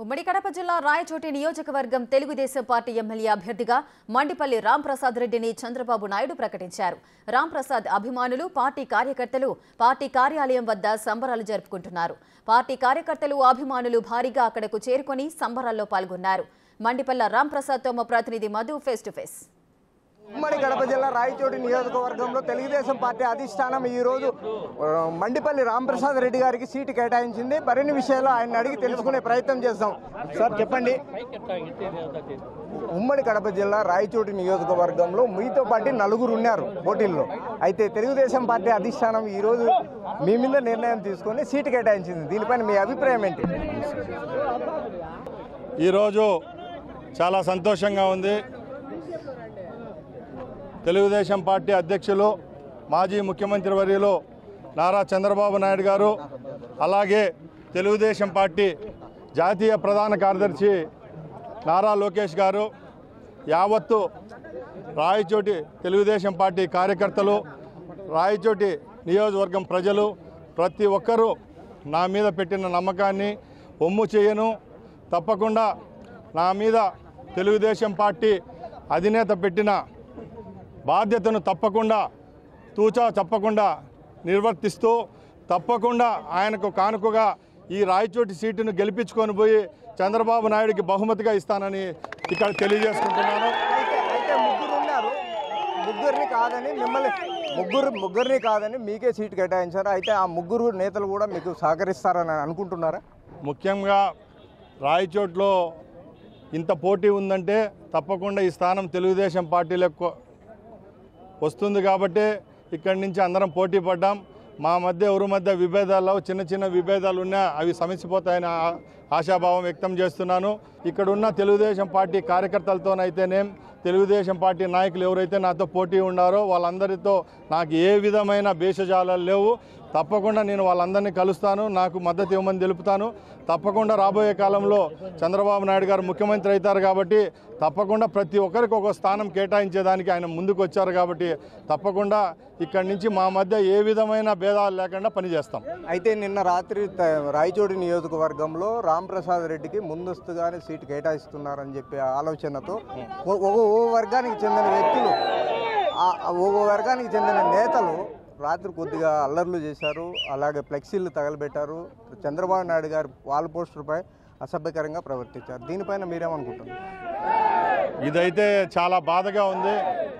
ఉమ్మడి కడప జిల్లా రాయచోటి నియోజకవర్గం తెలుగుదేశం పార్టీ ఎమ్మెల్యే అభ్యర్థిగా మండిపల్లి రాంప్రసాద్ రెడ్డిని చంద్రబాబు నాయుడు ప్రకటించారు రాంప్రసాద్ అభిమానులు పార్టీ కార్యకర్తలు పార్టీ కార్యాలయం వద్ద సంబరాలు జరుపుకుంటున్నారు పార్టీ కార్యకర్తలు అభిమానులు భారీగా అక్కడకు చేరుకొని సంబరాల్లో పాల్గొన్నారు మండిపల్ల రాంప్రసాద్తో మా ప్రతినిధి మధు ఫేస్ టు ఫేస్ ఉమ్మడి కడప జిల్లా రాయచోటి నియోజకవర్గంలో తెలుగుదేశం పార్టీ అధిష్టానం ఈ రోజు ఆ, మండిపల్లి రాంప్రసాద్ రెడ్డి గారికి సీటు కేటాయించింది మరిన్ని విషయాలు ఆయన అడిగి తెలుసుకునే ప్రయత్నం చేస్తాం సార్ చెప్పండి ఉమ్మడి కడప జిల్లా రాయచోటి నియోజకవర్గంలో మీతో పాటు నలుగురు ఉన్నారు పోటీల్లో అయితే తెలుగుదేశం పార్టీ అధిష్టానం ఈ రోజు మీ మీద నిర్ణయం తీసుకొని సీటు కేటాయించింది దీనిపైన మీ అభిప్రాయం ఏంటి ఈరోజు చాలా సంతోషంగా ఉంది తెలుగుదేశం పార్టీ అధ్యక్షులు మాజీ ముఖ్యమంత్రి వర్యులు నారా చంద్రబాబు నాయుడు గారు అలాగే తెలుగుదేశం పార్టీ జాతీయ ప్రధాన కార్యదర్శి నారా లోకేష్ గారు యావత్తు రాయచోటి తెలుగుదేశం పార్టీ కార్యకర్తలు రాయచోటి నియోజకవర్గం ప్రజలు ప్రతి ఒక్కరూ నా మీద పెట్టిన నమ్మకాన్ని ఒమ్ము చేయను తప్పకుండా నా మీద తెలుగుదేశం పార్టీ అధినేత పెట్టిన బాధ్యతను తప్పకుండా తూచా తప్పకుండా నిర్వర్తిస్తూ తప్పకుండా ఆయనకు కానుకగా ఈ రాయచోటి సీటును గెలిపించుకొని పోయి చంద్రబాబు నాయుడికి బహుమతిగా ఇస్తానని ఇక్కడ తెలియజేసుకుంటున్నాను అయితే అయితే ముగ్గురు ఉన్నారు ముగ్గురిని కాదని మిమ్మల్ని ముగ్గురు ముగ్గురిని కాదని మీకే సీటు కేటాయించారు అయితే ఆ ముగ్గురు నేతలు కూడా మీకు సహకరిస్తారని అనుకుంటున్నారా ముఖ్యంగా రాయచోట్లో ఇంత పోటీ ఉందంటే తప్పకుండా ఈ స్థానం తెలుగుదేశం పార్టీలకు వస్తుంది కాబట్టి ఇక్కడి నుంచి అందరం పోటీ పడ్డాం మా మధ్య ఎవరి మధ్య విభేదాలు చిన్న చిన్న విభేదాలు ఉన్నా అవి సమసిపోతాయని ఆ- ఆశాభావం వ్యక్తం చేస్తున్నాను ఇక్కడ ఉన్న తెలుగుదేశం పార్టీ కార్యకర్తలతోనైతేనేం తెలుగుదేశం పార్టీ నాయకులు ఎవరైతే నాతో పోటీ ఉన్నారో వాళ్ళందరితో నాకు ఏ విధమైన భేషజాలాలు లేవు తప్పకుండా నేను వాళ్ళందరినీ కలుస్తాను నాకు మద్దతు ఇవ్వమని తెలుపుతాను తప్పకుండా రాబోయే కాలంలో చంద్రబాబు నాయుడు గారు ముఖ్యమంత్రి అవుతారు కాబట్టి తప్పకుండా ప్రతి ఒక్కరికి ఒక స్థానం కేటాయించేదానికి ఆయన ముందుకు వచ్చారు కాబట్టి తప్పకుండా ఇక్కడి నుంచి మా మధ్య ఏ విధమైన భేదాలు లేకుండా పనిచేస్తాం అయితే నిన్న రాత్రి త- రాయచోటి నియోజకవర్గంలో రాంప్రసాద్ రెడ్డికి ముందస్తుగానే సీటు కేటాయిస్తున్నారని చెప్పే ఆలోచనతో ఓ- ఒక ఓ వర్గానికి చెందిన వ్యక్తులు ఆ ఆ ఓ వర్గానికి చెందిన నేతలు రాత్రి కొద్దిగా అల్లర్లు చేశారు అలాగే ఫ్లెక్సీలు తగలబెట్టారు చంద్రబాబు నాయుడు గారి వాల్ పోస్టర్పై అసభ్యకరంగా ప్రవర్తించారు దీనిపైన మీరేమనుకుంటున్నారు ఇదైతే చాలా బాధగా ఉంది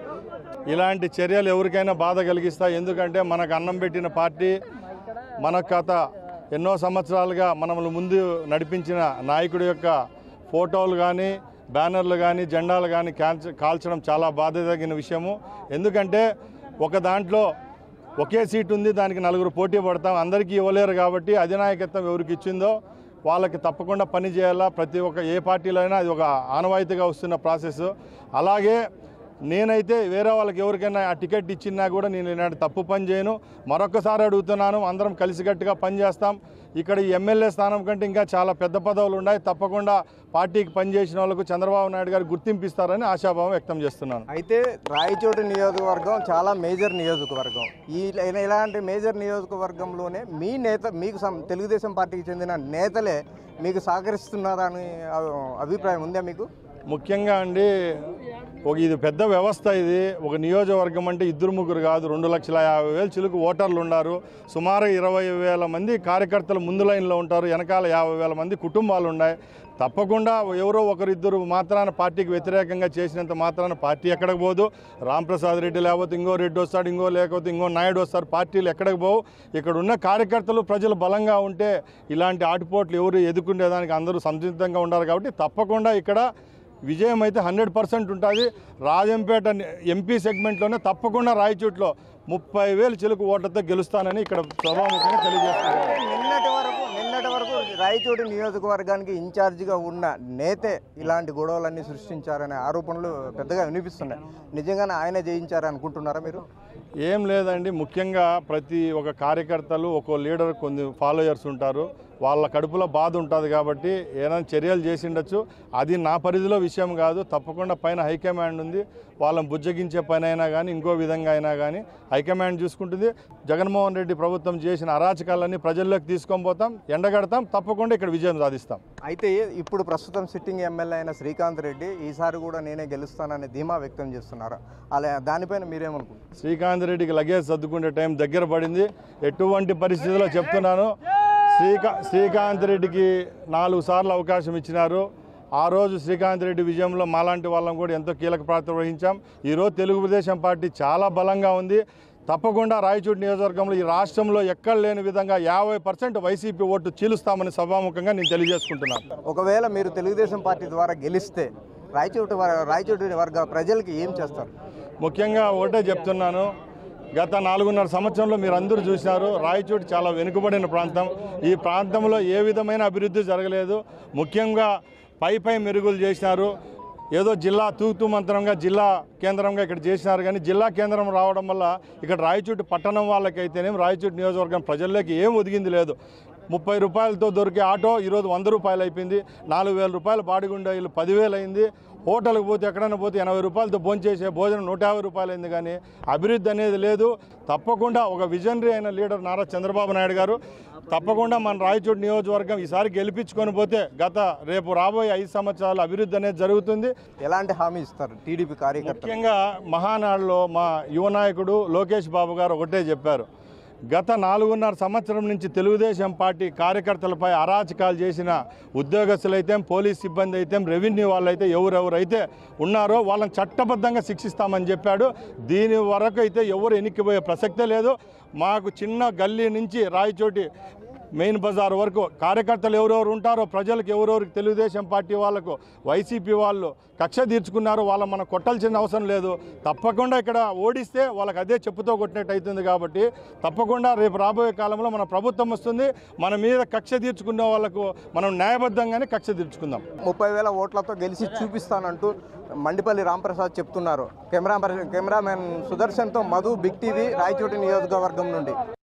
ఇలాంటి చర్యలు ఎవరికైనా బాధ కలిగిస్తాయి ఎందుకంటే మనకు అన్నం పెట్టిన పార్టీ మన కథ ఎన్నో సంవత్సరాలుగా మనల్ని ముందు నడిపించిన నాయకుడి యొక్క ఫోటోలు కానీ బ్యానర్లు కానీ జెండాలు కానీ కాల్చ కాల్చడం చాలా బాధ విషయము ఎందుకంటే ఒక దాంట్లో ఒకే సీట్ ఉంది దానికి నలుగురు పోటీ పడతాం అందరికీ ఇవ్వలేరు కాబట్టి అధినాయకత్వం ఎవరికి ఇచ్చిందో వాళ్ళకి తప్పకుండా పని చేయాలా ప్రతి ఒక్క ఏ పార్టీలో అయినా అది ఒక ఆనవాయితీగా వస్తున్న ప్రాసెస్ అలాగే నేనైతే వేరే వాళ్ళకి ఎవరికైనా ఆ టికెట్ ఇచ్చినా కూడా నేను ఇలాంటి తప్పు పని చేయను మరొకసారి అడుగుతున్నాను అందరం కలిసికట్టుగా పనిచేస్తాం ఇక్కడ ఈ ఎమ్మెల్యే స్థానం కంటే ఇంకా చాలా పెద్ద పదవులు ఉన్నాయి తప్పకుండా పార్టీకి పనిచేసిన వాళ్ళకు చంద్రబాబు నాయుడు గారు గుర్తింపు ఇస్తారని ఆశాభావం వ్యక్తం చేస్తున్నాను అయితే రాయచోటి నియోజకవర్గం చాలా మేజర్ నియోజకవర్గం ఈ ఇలా- ఇలాంటి మేజర్ నియోజకవర్గంలోనే మీ నేత మీకు సం- తెలుగుదేశం పార్టీకి చెందిన నేతలే మీకు సహకరిస్తున్నారని అ- అభిప్రాయం ఉందా మీకు ముఖ్యంగా అండి ఒక ఇది పెద్ద వ్యవస్థ ఇది ఒక నియోజకవర్గం అంటే ఇద్దరు ముగ్గురు కాదు రెండు లక్షల యాభై వేలు చిలుకు ఓటర్లు ఉన్నారు సుమారు ఇరవై వేల మంది కార్యకర్తలు ముందు లైన్లో ఉంటారు వెనకాల యాభై వేల మంది కుటుంబాలు ఉన్నాయి తప్పకుండా ఎవరో ఒకరిద్దరు మాత్రాన పార్టీకి వ్యతిరేకంగా చేసినంత మాత్రాన పార్టీ ఎక్కడికి పోదు రాంప్రసాద్ రెడ్డి లేకపోతే ఇంకో రెడ్డి వస్తాడు ఇంకో లేకపోతే ఇంకో నాయుడు వస్తారు పార్టీలు ఎక్కడికి పోవు ఇక్కడ ఉన్న కార్యకర్తలు ప్రజలు బలంగా ఉంటే ఇలాంటి ఆటుపోట్లు ఎవరు ఎదుర్కొనేదానికి అందరూ సంసిద్ధంగా ఉండాలి కాబట్టి తప్పకుండా ఇక్కడ విజయం అయితే హండ్రెడ్ పర్సెంట్ ఉంటుంది రాజంపేట ఎంపీ సెగ్మెంట్లోనే తప్పకుండా రాయచోట్లో ముప్పై వేలు చిలుకు ఓట్లతో గెలుస్తానని ఇక్కడ సభాముఖంగా తెలియజేస్తున్నాను నిన్నటి వరకు నిన్నటి వరకు రాయచోటి నియోజకవర్గానికి ఇన్ఛార్జిగా ఉన్న నేతే ఇలాంటి గొడవలన్నీ సృష్టించారనే ఆరోపణలు పెద్దగా వినిపిస్తున్నాయి నిజంగానే ఆయన జయించారని అనుకుంటున్నారా మీరు ఏం లేదండి ముఖ్యంగా ప్రతి ఒక కార్యకర్తలు ఒక లీడర్ కొన్ని ఫాలోయర్స్ ఉంటారు వాళ్ళ కడుపులో బాధ ఉంటుంది కాబట్టి ఏదైనా చర్యలు చేసి ఉండొచ్చు అది నా పరిధిలో విషయం కాదు తప్పకుండా పైన హైకమాండ్ ఉంది వాళ్ళని బుజ్జగించే పని అయినా కానీ ఇంకో విధంగా అయినా కానీ హైకమాండ్ చూసుకుంటుంది జగన్మోహన్ రెడ్డి ప్రభుత్వం చేసిన అరాచకాలన్నీ ప్రజల్లోకి తీసుకొని పోతాం ఎండగడతాం తప్పకుండా ఇక్కడ విజయం సాధిస్తాం అయితే ఇప్పుడు ప్రస్తుతం సిట్టింగ్ ఎమ్మెల్యే అయిన శ్రీకాంత్ రెడ్డి ఈసారి కూడా నేనే గెలుస్తానని ధీమా వ్యక్తం చేస్తున్నారు అలా దానిపైన మీరేమనుకుంటున్నారు శ్రీకాంత్ రెడ్డికి లగేజ్ సర్దుకునే టైం దగ్గర పడింది ఎటువంటి పరిస్థితుల్లో చెప్తున్నాను శ్రీకా శ్రీకాంత్ రెడ్డికి నాలుగు సార్లు అవకాశం ఇచ్చినారు ఆ రోజు శ్రీకాంత్ రెడ్డి విజయంలో మాలాంటి వాళ్ళం కూడా ఎంతో కీలక పాత్ర వహించాం ఈరోజు తెలుగుదేశం పార్టీ చాలా బలంగా ఉంది తప్పకుండా రాయచూడు నియోజకవర్గంలో ఈ రాష్ట్రంలో ఎక్కడ లేని విధంగా యాభై పర్సెంట్ వైసీపీ ఓటు చీలుస్తామని సభాముఖంగా నేను తెలియజేసుకుంటున్నాను ఒకవేళ మీరు తెలుగుదేశం పార్టీ ద్వారా గెలిస్తే రాయచోటి వర- రాయచోటి వర్గ ప్రజలకి ఏం చేస్తారు ముఖ్యంగా ఒకటే చెప్తున్నాను గత నాలుగున్నర సంవత్సరంలో మీరు అందరూ చూసినారు రాయచోటి చాలా వెనుకబడిన ప్రాంతం ఈ ప్రాంతంలో ఏ విధమైన అభివృద్ధి జరగలేదు ముఖ్యంగా పై పై మెరుగులు చేసినారు ఏదో జిల్లా తూతు మంత్రంగా జిల్లా కేంద్రంగా ఇక్కడ చేసినారు కానీ జిల్లా కేంద్రం రావడం వల్ల ఇక్కడ రాయచోటి పట్టణం వాళ్ళకైతేనేం రాయచోటి నియోజకవర్గం ప్రజల్లోకి ఏం ఒదిగింది లేదు ముప్పై రూపాయలతో దొరికే ఆటో ఈరోజు వంద రూపాయలు అయిపోయింది నాలుగు వేల రూపాయలు బాడిగుండే ఇల్లు పదివేలు అయింది హోటల్కి పోతే ఎక్కడైనా పోతే ఎనభై రూపాయలతో భోంచేసే భోజనం నూట యాభై రూపాయలు అయింది కానీ అభివృద్ధి అనేది లేదు తప్పకుండా ఒక విజనరీ అయిన లీడర్ నారా చంద్రబాబు నాయుడు గారు తప్పకుండా మన రాయచోటి నియోజకవర్గం ఈసారి గెలిపించుకొని పోతే గత రేపు రాబోయే ఐదు సంవత్సరాలు అభివృద్ధి అనేది జరుగుతుంది ఎలాంటి హామీ ఇస్తారు టీడీపీ కార్యకర్తలు ముఖ్యంగా మహానాడులో మా యువ నాయకుడు లోకేష్ బాబు గారు ఒకటే చెప్పారు గత నాలుగున్నర సంవత్సరం నుంచి తెలుగుదేశం పార్టీ కార్యకర్తలపై అరాచకాలు చేసిన ఉద్యోగస్తులైతే పోలీస్ సిబ్బంది అయితే రెవెన్యూ వాళ్ళైతే ఎవరెవరైతే ఉన్నారో వాళ్ళని చట్టబద్ధంగా శిక్షిస్తామని చెప్పాడు దీని వరకు అయితే ఎవరు ఎన్నికిపోయే ప్రసక్తే లేదు మాకు చిన్న గల్లీ నుంచి రాయచోటి మెయిన్ బజార్ వరకు కార్యకర్తలు ఎవరెవరు ఉంటారో ప్రజలకు ఎవరెవరికి తెలుగుదేశం పార్టీ వాళ్ళకు వైసీపీ వాళ్ళు కక్ష తీర్చుకున్నారో వాళ్ళ మనం కొట్టాల్సిన అవసరం లేదు తప్పకుండా ఇక్కడ ఓడిస్తే వాళ్ళకి అదే చెప్పుతో కొట్టినట్టు అవుతుంది కాబట్టి తప్పకుండా రేపు రాబోయే కాలంలో మన ప్రభుత్వం వస్తుంది మన మీద కక్ష తీర్చుకునే వాళ్ళకు మనం న్యాయబద్ధంగానే కక్ష తీర్చుకుందాం ముప్పై వేల ఓట్లతో గెలిచి చూపిస్తానంటూ మండిపల్లి రాంప్రసాద్ చెప్తున్నారు కెమెరా కెమెరామెన్ సుదర్శన్తో మధు బిగ్ టీవీ రాయచోటి నియోజకవర్గం నుండి